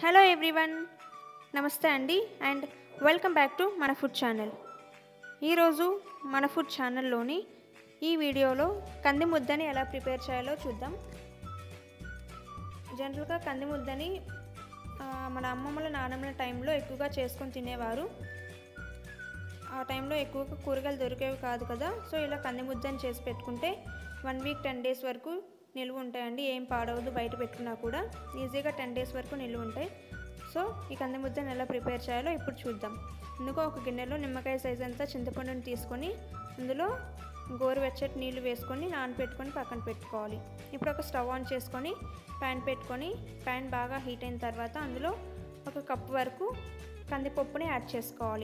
hello everyone నమస్తే అండి and welcome back to మన ఫుడ్ ఛానల్ ఈరోజు మన ఫుడ్ ఛానల్లోని ఈ వీడియోలో కంది ముద్దని ఎలా ప్రిపేర్ చేయాలో చూద్దాం జనరల్గా కంది ముద్దని ఆ, మన అమ్మమ్మల నాన్నమ్మల టైంలో ఎక్కువగా చేసుకొని తినేవారు ఆ టైంలో ఎక్కువగా కూరగాయలు దొరికేవి కాదు కదా సో ఇలా కంది ముద్దని చేసి పెట్టుకుంటే వన్ వీక్ టెన్ డేస్ వరకు నిల్వ ఉంటాయండి ఏం పాడవదు బయట పెట్టుకున్నా కూడా ఈజీగా టెన్ డేస్ వరకు నిల్వ ఉంటాయి సో ఈ కంది ముద్దని ఎలా ప్రిపేర్ చేయాలో ఇప్పుడు చూద్దాం ముందుగా ఒక గిన్నెలో నిమ్మకాయ సైజ్ అంతా చింతపండుని తీసుకొని అందులో గోరువెచ్చటి నీళ్ళు వేసుకొని నానబెట్టుకొని పక్కన పెట్టుకోవాలి ఇప్పుడు ఒక స్టవ్ ఆన్ చేసుకొని ప్యాన్ పెట్టుకొని ప్యాన్ బాగా హీట్ అయిన తర్వాత అందులో ఒక కప్ వరకు కందిపప్పుని యాడ్ చేసుకోవాలి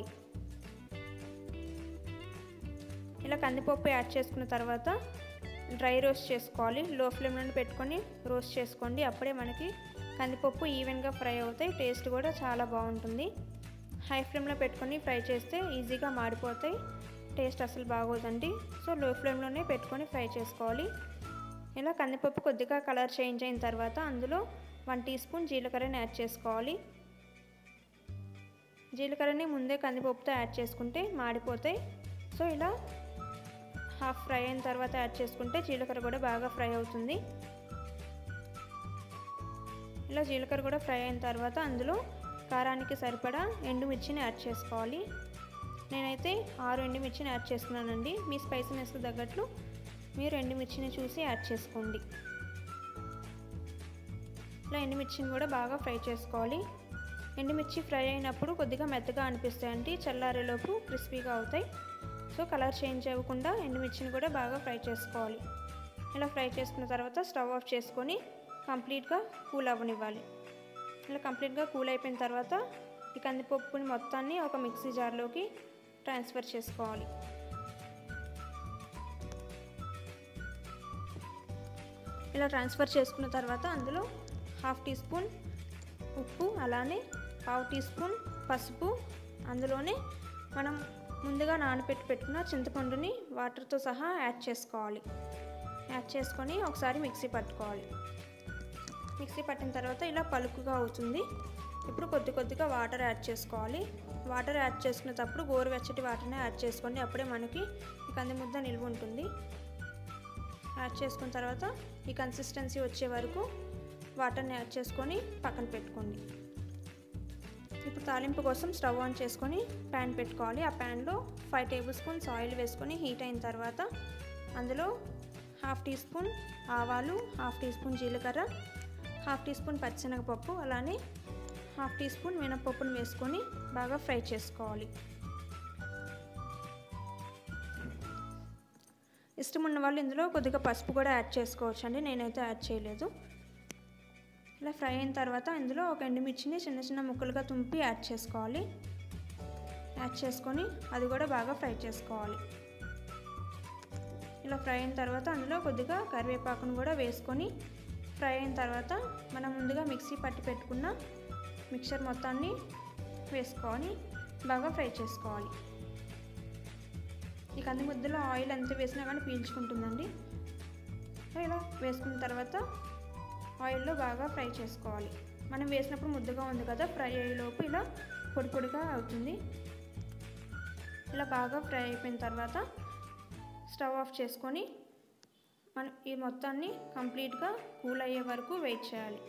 ఇలా కందిపప్పు యాడ్ చేసుకున్న తర్వాత డ్రై రోస్ట్ చేసుకోవాలి లో ఫ్లేమ్లో పెట్టుకొని రోస్ట్ చేసుకోండి అప్పుడే మనకి కందిపప్పు ఈవెన్గా ఫ్రై అవుతాయి టేస్ట్ కూడా చాలా బాగుంటుంది హై ఫ్లేమ్లో పెట్టుకొని ఫ్రై చేస్తే ఈజీగా మాడిపోతాయి టేస్ట్ అసలు బాగోదండి సో లో ఫ్లేమ్లోనే పెట్టుకొని ఫ్రై చేసుకోవాలి ఇలా కందిపప్పు కొద్దిగా కలర్ చేంజ్ అయిన తర్వాత అందులో వన్ టీ స్పూన్ జీలకర్రని యాడ్ చేసుకోవాలి జీలకర్రని ముందే కందిపప్పుతో యాడ్ చేసుకుంటే మాడిపోతాయి సో ఇలా హాఫ్ ఫ్రై అయిన తర్వాత యాడ్ చేసుకుంటే జీలకర్ర కూడా బాగా ఫ్రై అవుతుంది ఇలా జీలకర్ర కూడా ఫ్రై అయిన తర్వాత అందులో కారానికి సరిపడా ఎండుమిర్చిని యాడ్ చేసుకోవాలి నేనైతే ఆరు ఎండుమిర్చిని యాడ్ చేసుకున్నానండి మీ స్పైసీనెస్కి తగ్గట్లు మీరు ఎండుమిర్చిని చూసి యాడ్ చేసుకోండి ఇలా ఎండుమిర్చిని కూడా బాగా ఫ్రై చేసుకోవాలి ఎండుమిర్చి ఫ్రై అయినప్పుడు కొద్దిగా మెత్తగా అనిపిస్తాయండి చల్లారేలోపు క్రిస్పీగా అవుతాయి సో కలర్ చేంజ్ అవ్వకుండా ఎండుమిర్చిని కూడా బాగా ఫ్రై చేసుకోవాలి ఇలా ఫ్రై చేసుకున్న తర్వాత స్టవ్ ఆఫ్ చేసుకొని కంప్లీట్గా కూల్ అవ్వనివ్వాలి ఇలా కంప్లీట్గా కూల్ అయిపోయిన తర్వాత ఈ కందిపప్పుని మొత్తాన్ని ఒక మిక్సీ జార్లోకి ట్రాన్స్ఫర్ చేసుకోవాలి ఇలా ట్రాన్స్ఫర్ చేసుకున్న తర్వాత అందులో హాఫ్ టీ స్పూన్ ఉప్పు అలానే పావు టీ స్పూన్ పసుపు అందులోనే మనం ముందుగా నానబెట్టి పెట్టుకున్న చింతపండుని వాటర్తో సహా యాడ్ చేసుకోవాలి యాడ్ చేసుకొని ఒకసారి మిక్సీ పట్టుకోవాలి మిక్సీ పట్టిన తర్వాత ఇలా పలుకుగా అవుతుంది ఇప్పుడు కొద్ది కొద్దిగా వాటర్ యాడ్ చేసుకోవాలి వాటర్ యాడ్ చేసుకునేటప్పుడు గోరువెచ్చటి వాటర్ని యాడ్ చేసుకోండి అప్పుడే మనకి ఈ కంది ముద్ద నిల్వ ఉంటుంది యాడ్ చేసుకున్న తర్వాత ఈ కన్సిస్టెన్సీ వచ్చే వరకు వాటర్ని యాడ్ చేసుకొని పక్కన పెట్టుకోండి ఇప్పుడు తాలింపు కోసం స్టవ్ ఆన్ చేసుకొని ప్యాన్ పెట్టుకోవాలి ఆ ప్యాన్లో ఫైవ్ టేబుల్ స్పూన్స్ ఆయిల్ వేసుకొని హీట్ అయిన తర్వాత అందులో హాఫ్ టీ స్పూన్ ఆవాలు హాఫ్ టీ స్పూన్ జీలకర్ర హాఫ్ టీ స్పూన్ పచ్చిశనగపప్పు అలానే హాఫ్ టీ స్పూన్ మినపప్పును వేసుకొని బాగా ఫ్రై చేసుకోవాలి ఇష్టం ఉన్న వాళ్ళు ఇందులో కొద్దిగా పసుపు కూడా యాడ్ చేసుకోవచ్చు అండి నేనైతే యాడ్ చేయలేదు ఇలా ఫ్రై అయిన తర్వాత ఇందులో ఒక ఎండుమిర్చిని చిన్న చిన్న ముక్కలుగా తుంపి యాడ్ చేసుకోవాలి యాడ్ చేసుకొని అది కూడా బాగా ఫ్రై చేసుకోవాలి ఇలా ఫ్రై అయిన తర్వాత అందులో కొద్దిగా కరివేపాకును కూడా వేసుకొని ఫ్రై అయిన తర్వాత మనం ముందుగా మిక్సీ పట్టి పెట్టుకున్న మిక్చర్ మొత్తాన్ని వేసుకొని బాగా ఫ్రై చేసుకోవాలి ఈ కంది ముద్దలో ఆయిల్ ఎంత వేసినా కానీ పీల్చుకుంటుందండి ఇలా వేసుకున్న తర్వాత ఆయిల్లో బాగా ఫ్రై చేసుకోవాలి మనం వేసినప్పుడు ముద్దగా ఉంది కదా ఫ్రై అయ్యేలోపు ఇలా పొడి పొడిగా అవుతుంది ఇలా బాగా ఫ్రై అయిపోయిన తర్వాత స్టవ్ ఆఫ్ చేసుకొని మనం ఈ మొత్తాన్ని కంప్లీట్గా కూల్ అయ్యే వరకు వెయిట్ చేయాలి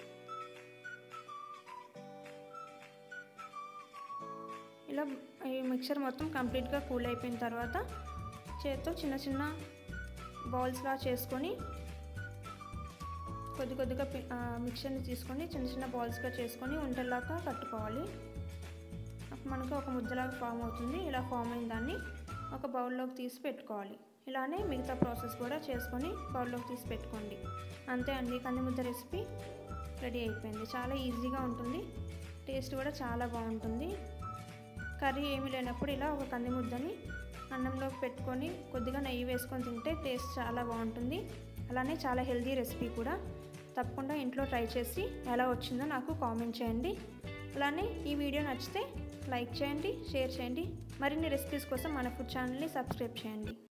ఇలా ఈ మిక్చర్ మొత్తం కంప్లీట్గా కూల్ అయిపోయిన తర్వాత చేత్తో చిన్న చిన్న బౌల్స్లా చేసుకొని కొద్ది కొద్దిగా మిక్చర్ని తీసుకొని చిన్న చిన్న బాల్స్గా చేసుకొని ఉంటల్లాగా కట్టుకోవాలి అప్పుడు మనకు ఒక ముద్దలాగా ఫామ్ అవుతుంది ఇలా ఫామ్ అయిన దాన్ని ఒక బౌల్లోకి తీసి పెట్టుకోవాలి ఇలానే మిగతా ప్రాసెస్ కూడా చేసుకొని బౌల్లోకి తీసి పెట్టుకోండి అంతే అండి కంది ముద్ద రెసిపీ రెడీ అయిపోయింది చాలా ఈజీగా ఉంటుంది టేస్ట్ కూడా చాలా బాగుంటుంది కర్రీ ఏమీ లేనప్పుడు ఇలా ఒక కంది ముద్దని అన్నంలోకి పెట్టుకొని కొద్దిగా నెయ్యి వేసుకొని తింటే టేస్ట్ చాలా బాగుంటుంది అలానే చాలా హెల్తీ రెసిపీ కూడా తప్పకుండా ఇంట్లో ట్రై చేసి ఎలా వచ్చిందో నాకు కామెంట్ చేయండి అలానే ఈ వీడియో నచ్చితే లైక్ చేయండి షేర్ చేయండి మరిన్ని రెసిపీస్ కోసం మన ఫుడ్ ఛానల్ని సబ్స్క్రైబ్ చేయండి